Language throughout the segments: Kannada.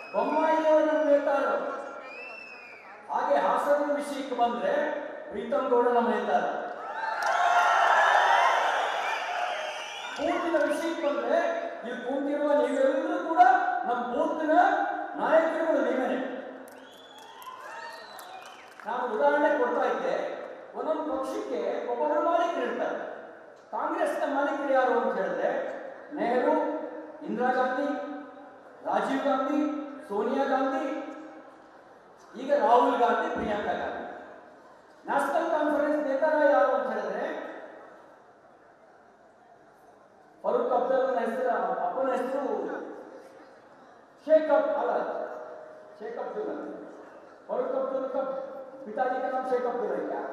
ಬೊಮ್ಮಾಯಿಯವರು ನಮ್ಮ ನೇತಾರರು ಹಾಗೆ ಹಾಸನ ವಿಷಯಕ್ಕೆ ಬಂದ್ರೆ ಪ್ರೀತಮ್ ಗೌಡ ನಮ್ಮ ನೇತಾರ ಬೂತಿನ ವಿಷಯಕ್ಕೆ ಬಂದ್ರೆ ಇಲ್ಲಿ ಕೂತಿರುವ ನೀವೆಲ್ಲರೂ ಕೂಡ ನಮ್ಮ ಬೂತಿನ ನಾಯಕರುಗಳು ನೀವೇನೆ ನಾನು ಉದಾಹರಣೆ ಕೊಡ್ತಾ ಇದ್ದೆ ಒಂದೊಂದು ಪಕ್ಷಕ್ಕೆ ಒಬ್ಬೊಬ್ಬರು ಮಾಲೀಕರು ಇರ್ತಾರೆ ಕಾಂಗ್ರೆಸ್ನ ಮಾಲೀಕರು ಯಾರು ಅಂತ ಹೇಳಿದ್ರೆ ನೆಹರು ಇಂದಿರಾ ಗಾಂಧಿ ರಾಜೀವ್ ಗಾಂಧಿ ಸೋನಿಯಾ ಗಾಂಧಿ ಈಗ ರಾಹುಲ್ ಗಾಂಧಿ ಪ್ರಿಯಾಂಕಾ ಗಾಂಧಿ ನ್ಯಾಷನಲ್ ಕಾನ್ಫರೆನ್ಸ್ ನೇತಾರ ಯಾರು ಅಂತ ಹೇಳಿದ್ರೆ ಫರೂಕ್ ಅಬ್ದುಲ್ಲನ ಹೆಸರು ಅಪ್ಪನ ಹೆಸರು शेख अब अला शेख अब्दुल्ला फरूक अब्दुल का पिताजी का नाम शेख अब्दुल्ला है क्या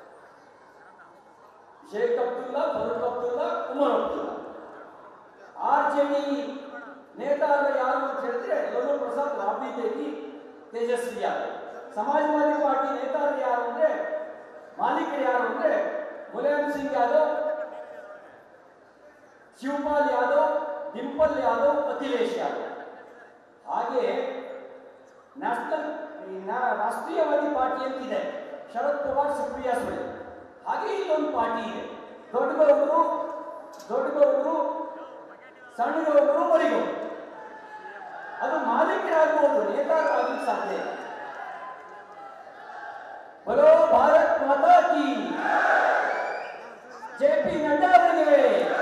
शेख अब्दुल्ला फरूक अब्दुल्ला उमर अब्दुल्ला ಆರ್ಜೆಡಿ ನೇತಾರ ಯಾರು ಅಂತ ಹೇಳಿದ್ರೆ ಲಲ್ಲೂ ಪ್ರಸಾದ್ ರಾಬಿ ದೇವಿ ತೇಜಸ್ವಿ ಯಾದವ್ ಸಮಾಜವಾದಿ ಪಾರ್ಟಿ ನೇತಾರ ಯಾರು ಅಂದ್ರೆ ಮಾಲೀಕರು ಯಾರು ಅಂದ್ರೆ ಮುಲಾಯಂ ಸಿಂಗ್ ಯಾದವ್ ಶಿವಪಾಲ್ ಯಾದವ್ ಡಿಂಪಲ್ ಯಾದವ್ ಅಖಿಲೇಶ್ ಯಾದವ್ ಹಾಗೆ ನ್ಯಾಷನಲ್ ಈ ನಾ- ರಾಷ್ಟ್ರೀಯವಾದಿ ಪಾರ್ಟಿ ಅಂತಿದೆ ಶರದ್ ಪವಾರ್ ಸುಪ್ರಿಯಾ ಸುಳೆ ಹಾಗೆ ಇಲ್ಲೊಂದು ಪಾರ್ಟಿ ಇದೆ ದೊಡ್ಡಗೌಡರು ದೊಡ್ಡಗೌಡರು ಸಣ್ಣಗೌಡರು ಮರಿಗೌಡರು ಅದು ಮಾಲೀಕರಾಗಬಹುದು ನೇತಾರ ಆಗ್ಲಿಕ್ಕೆ ಸಾಧ್ಯ ಇಲ್ಲ ಬಲೋ ಭಾರತ್ ಮಾತಾ ಕಿ ಜೆ ಪಿ ನಡ್ಡಾ ಅವರಿಗೆ